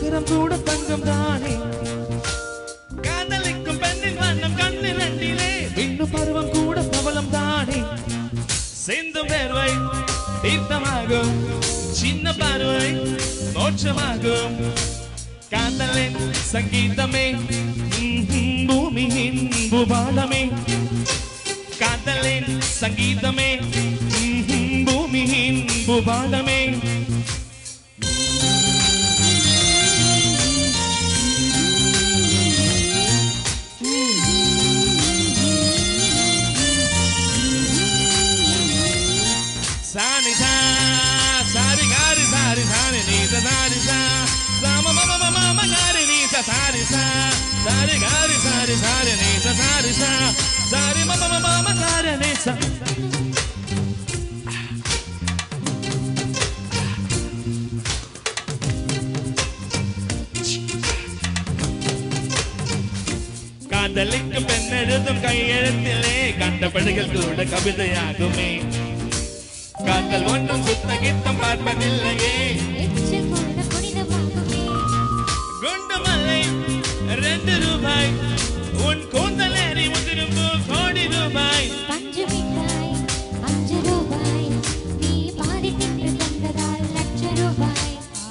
வைரம் கூட தங்கம் தானே காதலிக்கும் பெண்ணின் வண்ணம் கண்ணிரண்டிலே விண்ணு பருவம் கூட பவளம் தானே சிந்தும் வேர்வை தீர்த்தமாகும் சின்ன பார்வை மோட்சமாகும் காதலின் சங்கீதமே ம்ஹும், பூமியின் பூபாலமே காதலின் சங்கீதமே ம்ஹும், பூமியின் பூபாலமே Sani sa, sari gari sari sari ni sa sari sa, sa ma ma ma ma ma ma gari ni sa sari sa, sari gari sari sari ni sa sari sa, sari ma ma ma ma ma gari ni sa. காதலிக்கு பெண் எழுதும் கையெழுத்திலே கண்டபடிகள் கூட கவிதையாகுமே காதல் ஒன்றும் சுத்த கித்தம் பார்ப்பதில்லையே எச்சில் கூட புனிதமாகுமே குண்டு மல்லை ரெண்டு ரூபாய் உன் கூந்தல் ஏறி முதிரும்பு கோடி ரூபாய் பஞ்சு மிட்டாய் அஞ்சு ரூபாய் நீ பாதி தின்று தந்ததால் லட்ச ரூபாய்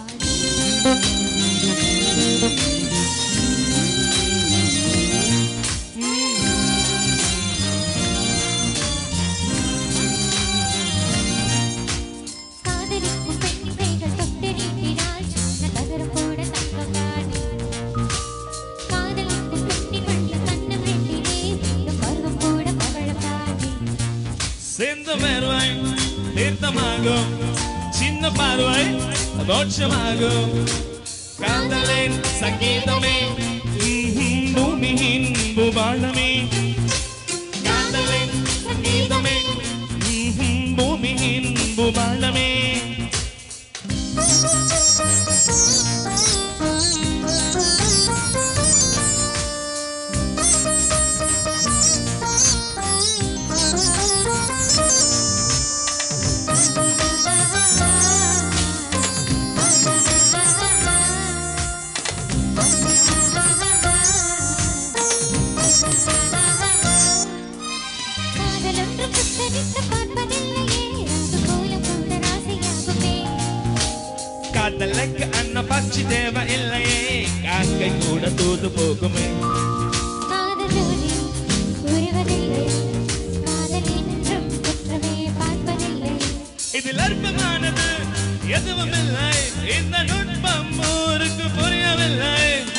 காதலிக்கும் பெண் கைகள் தொட்டு நீட்டினால் சின்ன தகரம் கூட தங்கம் தானே காதலிக்கும் பெண்ணின் வண்ண கண்ணம் ரெண்டிலே வீடும் பருவம் கூட பவளம் தானே சிந்து மேர்வாய் தீர்த்தமாகும் சின்ன பார்வை தோஷமாகும் காதலின் சங்கீதமே ம்ஹும், பூமியின் பூபாலமே காதலின் சங்கீதமே ம்ஹும், பூமியின் பூபாலமே காதலொன்றும் புத்தரித்து பார்ப்பதில்லையே ராகு கோலம் கூட ராசியாகுமே காதலுக்கு அன்ன பச்சி தேவை இல்லையே காக்கை கூட தூது போகுமே காதல் ஜோடி புரிவதில்லை காதல் என்றும் குற்றமே பார்ப்பதில்லை இதில் அற்பமானது எதுவும் இல்லை இந்த நுட்பம் ஊருக்கு புரியவில்லை